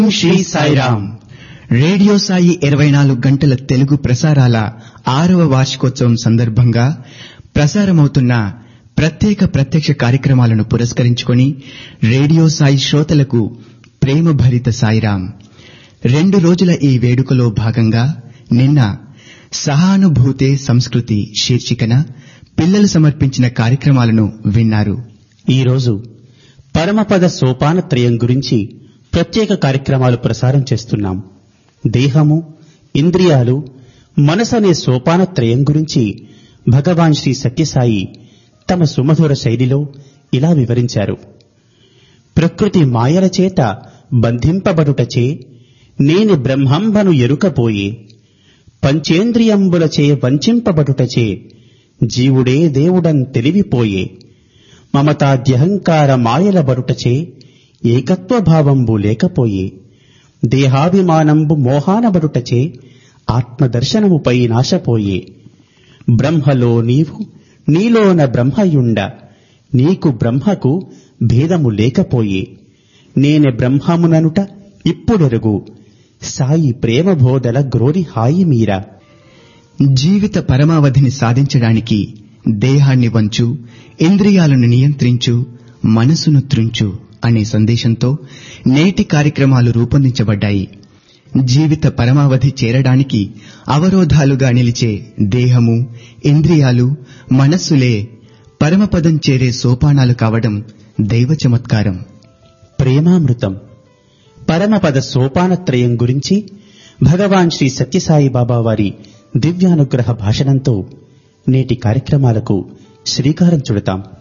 Shri Sairam radio Sai ఇరవై నాలుగు గంటల తెలుగు ప్రసారాల ఆరవ వార్షికోత్సవం సందర్భంగా ప్రసారమవుతున్న ప్రత్యేక ప్రత్యక్ష కార్యక్రమాలను పురస్కరించుకొని రేడియో సాయి శ్రోతలకు ప్రేమ భరిత సాయిరాం రెండు రోజుల ఈ వేడుకలో భాగంగా నిన్న సహానుభూతే సంస్కృతి శీర్షికన పిల్లలు సమర్పించిన కార్యక్రమాలను విన్నారు ఈరోజు పరమపద సోపానత్రయం గురించి ప్రత్యేక కార్యక్రమాలు ప్రసారం చేస్తున్నాం దేహము ఇంద్రియాలు మనసు అనే సోపానత్రయం గురించి భగవాన్ శ్రీ సత్యసాయి తమ సుమధుర శైలిలో ఇలా వివరించారు ప్రకృతి మాయల చేత బంధింపబడుటచే నేని బ్రహ్మంబను ఎరుకపోయే పంచేంద్రియంబులచే వంచింపబడుటచే జీవుడే దేవుడన్ తెలివిపోయే మమతాద్యహంకార మాయల బరుటచే ఏకత్వ భావంబు లేకపోయే దేహాభిమానంబు మోహానబడుటచే ఆత్మదర్శనముపై నాశపోయే బ్రహ్మలో నీవు నీలోన బ్రహ్మయుండ నీకు బ్రహ్మకు భేదము లేకపోయే నేనె బ్రహ్మముననుట ఇప్పుడెరుగు సాయి ప్రేమ బోధల గ్రోరి హాయి మీరా జీవిత పరమావధిని సాధించడానికి దేహాన్ని వంచు ఇంద్రియాలను నియంత్రించు మనసును త్రుంచు అనే సందేశంతో నేటి కార్యక్రమాలు రూపొందించబడ్డాయి జీవిత పరమావధి చేరడానికి అవరోధాలుగా నిలిచే దేహము ఇంద్రియాలు మనస్సులే పరమపదం చేరే సోపానాలు కావడం దైవ చమత్కారం ప్రేమామృతం పరమపద సోపానత్రయం గురించి భగవాన్ శ్రీ సత్యసాయి బాబా వారి దివ్యానుగ్రహ భాషణంతో నేటి కార్యక్రమాలకు శ్రీకారం చుడతాం